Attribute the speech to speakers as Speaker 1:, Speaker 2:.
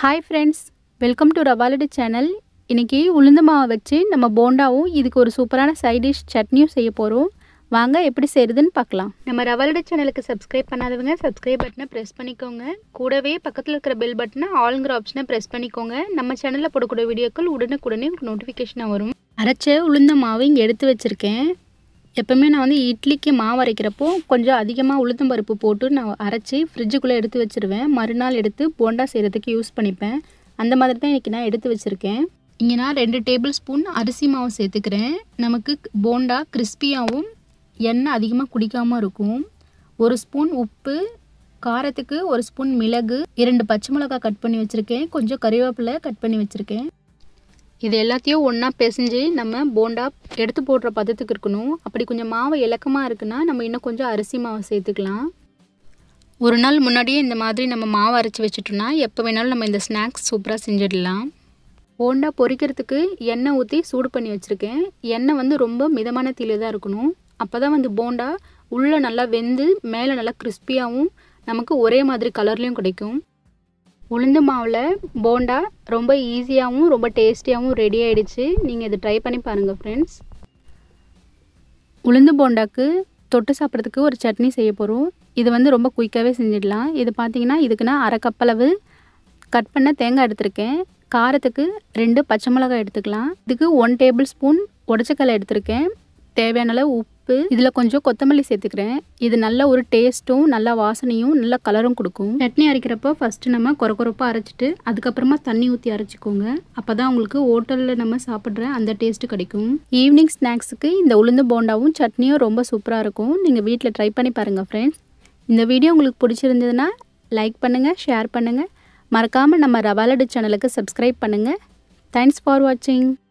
Speaker 1: hi friends welcome to ரவாலடு channel இன்றைக்கி உளுந்து மாவை வச்சு நம்ம போண்டாவும் இதுக்கு ஒரு சூப்பரான சைட் டிஷ் சட்னியும் செய்ய போகிறோம் வாங்க எப்படி செய்கிறதுன்னு பார்க்கலாம் நம்ம ரவாலடு சேனலுக்கு சப்ஸ்கிரைப் பண்ணாதவங்க சப்ஸ்கிரைப் பட்டனை ப்ரெஸ் பண்ணிக்கோங்க கூடவே பக்கத்தில் இருக்கிற பெல் பட்டனை ஆளுங்கிற ஆப்ஷனை ப்ரெஸ் பண்ணிக்கோங்க நம்ம சேனலில் போடக்கூடிய வீடியோக்கள் உடனுக்குடனே உங்களுக்கு நோட்டிஃபிகேஷனாக வரும் அரைச்ச உளுந்த மாவு இங்கே எடுத்து வச்சுருக்கேன் எப்போவுமே நான் வந்து இட்லிக்கு மாவு அரைக்கிறப்போ கொஞ்சம் அதிகமாக உளுத்தம் பருப்பு போட்டு நான் அரைச்சி ஃப்ரிட்ஜுக்குள்ளே எடுத்து வச்சுருவேன் மறுநாள் எடுத்து போண்டா செய்கிறதுக்கு யூஸ் பண்ணிப்பேன் அந்த மாதிரி தான் இன்றைக்கி நான் எடுத்து வச்சுருக்கேன் இங்கே நான் ரெண்டு டேபிள் ஸ்பூன் அரிசி மாவு சேர்த்துக்கிறேன் நமக்கு போண்டா கிறிஸ்பியாகவும் எண்ணெய் அதிகமாக குடிக்காமல் இருக்கும் ஒரு ஸ்பூன் உப்பு காரத்துக்கு ஒரு ஸ்பூன் மிளகு இரண்டு பச்சை மிளகாய் கட் பண்ணி வச்சுருக்கேன் கொஞ்சம் கறிவேப்பிலை கட் பண்ணி வச்சுருக்கேன் இது எல்லாத்தையும் ஒன்றா பிசைஞ்சு நம்ம போண்டா எடுத்து போடுற பதத்துக்கு இருக்கணும் அப்படி கொஞ்சம் மாவு இலக்கமாக இருக்குன்னா நம்ம இன்னும் கொஞ்சம் அரிசி மாவு சேர்த்துக்கலாம் ஒரு நாள் முன்னாடியே இந்த மாதிரி நம்ம மாவு அரைச்சி வச்சுட்டோம்னா எப்போ வேணாலும் நம்ம இந்த ஸ்நாக்ஸ் சூப்பராக செஞ்சிடலாம் போண்டா பொரிக்கிறதுக்கு எண்ணெய் ஊற்றி சூடு பண்ணி வச்சுருக்கேன் எண்ணெய் வந்து ரொம்ப மிதமான தீயில தான் இருக்கணும் அப்போ தான் வந்து போண்டா உள்ளே நல்லா வெந்து மேலே நல்லா கிறிஸ்பியாகவும் நமக்கு ஒரே மாதிரி கலர்லேயும் கிடைக்கும் உளுந்து மாவில் போண்டா ரொம்ப ஈஸியாகவும் ரொம்ப டேஸ்டியாகவும் ரெடி ஆகிடுச்சு நீங்கள் இதை ட்ரை பண்ணி பாருங்கள் ஃப்ரெண்ட்ஸ் உளுந்து போண்டாக்கு தொட்டு சாப்பிட்றதுக்கு ஒரு சட்னி செய்ய போகிறோம் இது வந்து ரொம்ப குயிக்காகவே செஞ்சிடலாம் இது பார்த்தீங்கன்னா இதுக்கு நான் அரை கப்பளவு கட் பண்ண தேங்காய் எடுத்திருக்கேன் காரத்துக்கு ரெண்டு பச்சை மிளகாய் எடுத்துக்கலாம் இதுக்கு ஒன் டேபிள் ஸ்பூன் உடச்சக்கல்லை எடுத்திருக்கேன் தேவையான அளவு உப்பு இதில் கொஞ்சம் கொத்தமல்லி சேர்த்துக்கிறேன் இது நல்ல ஒரு டேஸ்ட்டும் நல்ல வாசனையும் நல்ல கலரும் கொடுக்கும் சட்னி அரைக்கிறப்போ ஃபஸ்ட்டு நம்ம குறை குறைப்பாக அரைச்சிட்டு அதுக்கப்புறமா தண்ணி ஊற்றி அரைச்சிக்கோங்க அப்போ தான் உங்களுக்கு ஹோட்டலில் நம்ம சாப்பிட்ற அந்த டேஸ்ட்டு கிடைக்கும் ஈவினிங் ஸ்நாக்ஸுக்கு இந்த உளுந்து போண்டாவும் சட்னியும் ரொம்ப சூப்பராக இருக்கும் நீங்கள் வீட்டில் ட்ரை பண்ணி பாருங்கள் ஃப்ரெண்ட்ஸ் இந்த வீடியோ உங்களுக்கு பிடிச்சிருந்ததுன்னா லைக் பண்ணுங்கள் ஷேர் பண்ணுங்கள் மறக்காமல் நம்ம ரவாலடு சேனலுக்கு சப்ஸ்கிரைப் பண்ணுங்கள் தேங்க்ஸ் ஃபார் வாட்சிங்